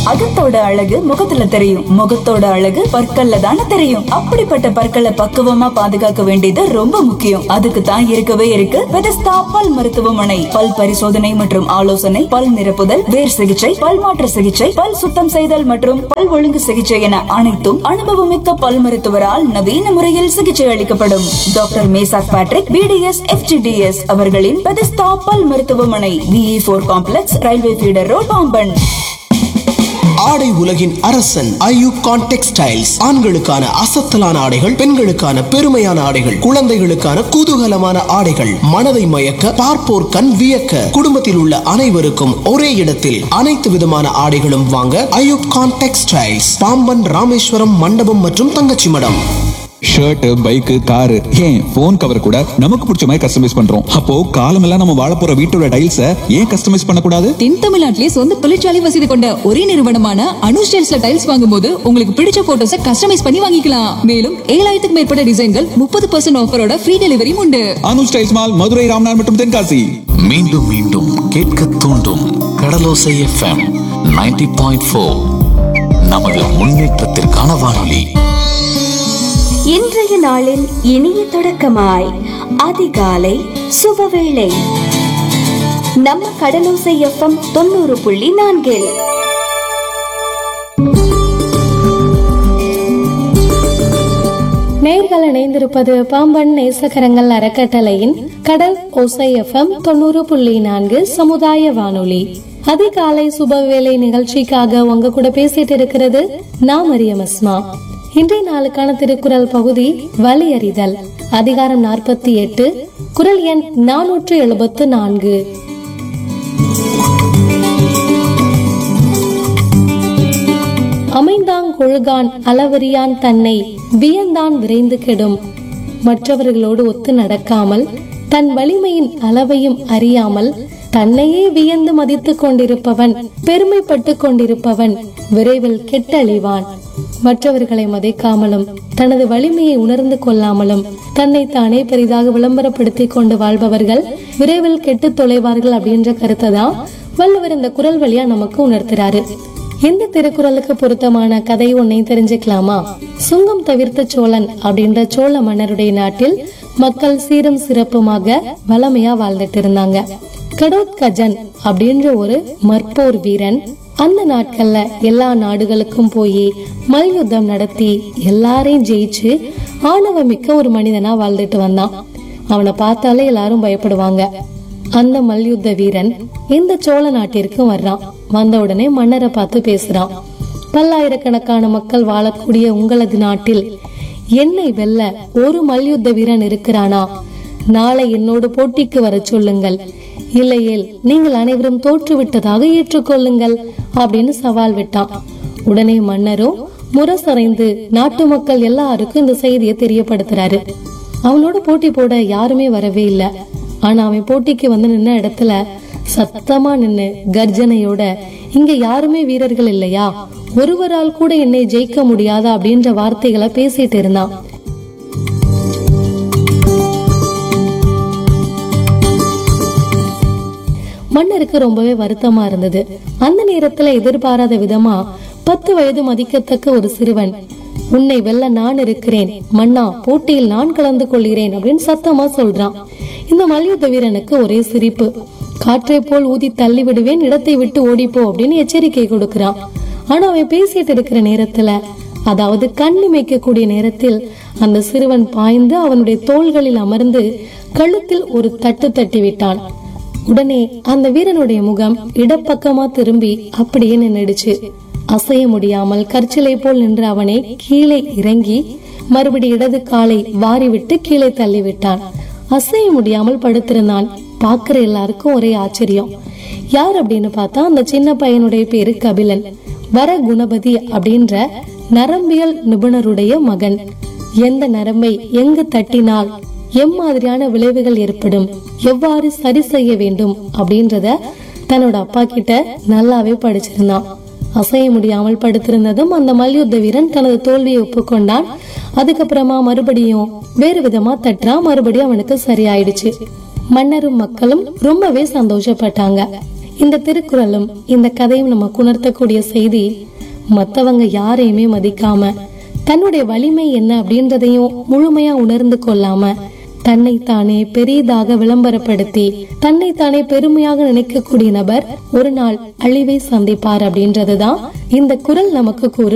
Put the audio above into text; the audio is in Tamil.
அகத்தோட அழகு முகத்துல தெரியும் முகத்தோட அழகு பற்கள்ல தானே தெரியும் அப்படிப்பட்ட பற்களை பக்குவமா பாதுகாக்க வேண்டியது ரொம்ப முக்கியம் அதுக்கு தான் இருக்கவே இருக்கு பெதஸ்தா பல் மருத்துவமனை பல் பரிசோதனை மற்றும் ஆலோசனை பல் நிரப்புதல் வேர் சிகிச்சை பல் மாற்று சிகிச்சை பல் சுத்தம் செய்தல் மற்றும் பல் ஒழுங்கு சிகிச்சை என அனைத்தும் அனுபவமிக்க பல் மருத்துவரால் நவீன முறையில் சிகிச்சை அளிக்கப்படும் doctor Meshach Patrick BDS FGDS அவர்களின் பெதஸ்தா பல் மருத்துவமனை விஇ போர் complex railway feeder road Pamban ஆடை உலகின் அரசன் ஐயூப் கான் டெக்ஸ்டைல்ஸ் ஆண்களுக்கான அசத்தலான ஆடைகள் பெண்களுக்கான பெருமையான ஆடைகள் குழந்தைகளுக்கான குதூகலமான ஆடைகள் மனதை மயக்க பார்ப்போர் கண் வியக்க குடும்பத்தில் உள்ள அனைவருக்கும் ஒரே இடத்தில் அனைத்து விதமான ஆடைகளும் வாங்க ஐயூப் கான் டெக்ஸ்டைல்ஸ் பாம்பன் ராமேஸ்வரம் மண்டபம் மற்றும் Thangachimadam shirt bike car ஏன் போன் கவர் கூட நமக்கு பிடிச்ச மாதிரி கஸ்டமைஸ் பண்றோம் அப்போ காலமெல்லாம் நம்ம வாழ போற வீட்டோட டைல்ஸ ஏன் கஸ்டமைஸ் பண்ணக்கூடாது தென் தமிழ்நாட்டிலே சொந்த தொழிற்சாலை வசதி கொண்ட ஒரே நிறுவனமான அனு ஸ்டைல்ஸ்ல டைல்ஸ் வாங்கும்போது உங்களுக்கு பிடிச்ச போட்டோஸ கஸ்டமைஸ் பண்ணி வாங்கிக்கலாம் மேலும் ஏழாயிரத்துக்கு மேற்பட்ட டிசைன்கள் முப்பது பர்சன்ட் ஆஃபரோட ஃப்ரீ டெலிவரியும் உண்டு அனு ஸ்டைல்ஸ் மால் மதுரை ராம்நாத் மற்றும் தென்காசி மீண்டும் மீண்டும் கேட்க தூண்டும் கடலோசை எஃப்எம் 90.4 பாயிண்ட் நமது முன்னேற்றத்திற்கான வானொலி இன்றைய நாளின் இனிய தொடக்கமாய் அதிகாலை சுபவேளை நம்ம கடலோசை எஃப்எம் தொண்ணூறு புள்ளி நான்கில் நேர்கள் இணைந்திருப்பது பாம்பன் நேசகரங்கள் அறக்கட்டளையின் கடல் ஓசை எஃப்எம் தொண்ணூறு புள்ளி நான்கு சமுதாய வானொலி அதிகாலை சுபவேளை நிகழ்ச்சிக்காக உங்க கூட பேசிட்டு இருக்கிறது நான் மரியம் அஸ்மா இன்றைய நாளுக்கான திருக்குறள் பகுதி வலி அறிதல் அதிகாரம் நாற்பத்தி எட்டு குரல் எண் நானூற்று எழுபத்து நான்கு அமைந்தான் கொழுகான் அளவறியான் தன்னை வியந்தான் விரைந்து கெடும் மற்றவர்களோடு ஒத்து நடக்காமல் தன் வலிமையின் அளவையும் அறியாமல் தன்னையே வியந்து மதித்துக் கொண்டிருப்பவன் பெருமைப்பட்டு கொண்டிருப்பவன் விரைவில் கெட்டழிவான் மற்றவர்களை மதிக்காமலும் தனது வலிமையை உணர்ந்து கொள்ளாமலும் தன்னை தானே பெரிதாக விளம்பரப்படுத்திக் கொண்டு வாழ்பவர்கள் விரைவில் கெட்டு தொலைவார்கள் அப்படின்ற கருத்தை தான் வள்ளுவர் இந்த குரல் வழியா நமக்கு உணர்த்துறாரு இந்த திருக்குறளுக்கு பொருத்தமான கதை ஒன்னை தெரிஞ்சுக்கலாமா சுங்கம் தவிர்த்த சோழன் அப்படின்ற சோழ மன்னருடைய நாட்டில் மக்கள் சீரும் சிறப்புமாக வளமையா வாழ்ந்துட்டு இருந்தாங்க கடோத்கஜன் அப்படின்ற ஒரு மற்போர் வீரன் அந்த நாட்கள்ல எல்லா நாடுகளுக்கும் போய் மல்யுத்தம் நடத்தி எல்லாரையும் ஜெயிச்சு ஆணவமிக்க ஒரு மனிதனா வாழ்ந்துட்டு வந்தான் அவனை பார்த்தாலே எல்லாரும் பயப்படுவாங்க அந்த மல்யுத்த வீரன் இந்த சோழ நாட்டிற்கும் வர்றான் வந்த உடனே மன்னரை பார்த்து பேசுறான் பல்லாயிரக்கணக்கான மக்கள் வாழக்கூடிய உங்களது நாட்டில் என்னை வெல்ல ஒரு மல்யுத்த வீரன் இருக்கிறானா நாளை என்னோடு போட்டிக்கு வர சொல்லுங்கள் இல்லையேல் நீங்கள் அனைவரும் தோற்றுவிட்டதாக ஏற்றுக்கொள்ளுங்கள் அப்படின்னு சவால் விட்டான் உடனே மன்னரும் முரசறைந்து நாட்டு மக்கள் எல்லாருக்கும் இந்த செய்தியை தெரியப்படுத்துறாரு அவனோட போட்டி போட யாருமே வரவே இல்ல ஆனா அவன் போட்டிக்கு வந்து நின்ன இடத்துல சத்தமா நின்னு கர்ஜனையோட இங்க யாருமே வீரர்கள் இல்லையா ஒருவரால் கூட என்னை ஜெயிக்க முடியாதா அப்படின்ற வார்த்தைகளை பேசிட்டு இருந்தான் மன்னருக்கு ரொம்பவே வருத்தமா இருந்தது அந்த நேரத்துல எதிர்பாராத விதமா பத்து வயது மதிக்கத்தக்க ஒரு சிறுவன் உன்னை வெல்ல நான் இருக்கிறேன் மன்னா போட்டியில் நான் கலந்து கொள்கிறேன் அப்படின்னு சத்தமா சொல்றான் இந்த மல்யுத்த வீரனுக்கு ஒரே சிரிப்பு காற்றை போல் ஊதி தள்ளி விடுவேன் இடத்தை விட்டு ஓடிப்போ அப்படின்னு எச்சரிக்கை கொடுக்கிறான் ஆனா அவன் பேசிட்டு இருக்கிற நேரத்துல அதாவது கண்ணிமைக்க கூடிய நேரத்தில் அந்த சிறுவன் பாய்ந்து அவனுடைய தோள்களில் அமர்ந்து கழுத்தில் ஒரு தட்டு தட்டி விட்டான் உடனே அந்த வீரனுடைய முகம் இடப்பக்கமா திரும்பி அப்படியே நின்னுடுச்சு அசைய முடியாமல் கற்சிலை போல் நின்ற அவனை கீழே இறங்கி மறுபடி இடது காலை வாரிவிட்டு கீழே தள்ளி விட்டான் அசைய முடியாமல் படுத்திருந்தான் பாக்குற எல்லாருக்கும் ஒரே ஆச்சரியம் யார் அப்படின்னு பார்த்தா அந்த சின்ன பையனுடைய பேரு கபிலன் வர குணபதி அப்படின்ற நரம்பியல் நிபுணருடைய மகன் எந்த நரம்பை எங்கு தட்டினால் எம்மாதிரியான விளைவுகள் ஏற்படும் எவ்வாறு சரி செய்ய வேண்டும் அப்படின்றத தன்னோட அப்பா கிட்ட நல்லாவே படிச்சிருந்தான் அசைய முடியாமல் படுத்திருந்ததும் அந்த மல்யுத்த வீரன் தனது தோல்வியை ஒப்புக்கொண்டான் அதுக்கப்புறமா மறுபடியும் வேறு விதமா தட்டுறான் மறுபடியும் அவனுக்கு சரியாயிடுச்சு மன்னரும் மக்களும் ரொம்பவே சந்தோஷப்பட்டாங்க இந்த திருக்குறளும் இந்த கதையும் நமக்கு உணர்த்தக்கூடிய செய்தி மத்தவங்க யாரையுமே மதிக்காம தன்னுடைய வலிமை என்ன அப்படின்றதையும் முழுமையா உணர்ந்து கொள்ளாம தன்னைத்தானே பெரியதாக விளம்பரப்படுத்தி தன்னைத்தானே பெருமையாக நினைக்கக்கூடிய நபர் ஒரு நாள் அழிவை சந்திப்பார் அப்படின்றதுதான் இந்த குரல் நமக்கு கூறும்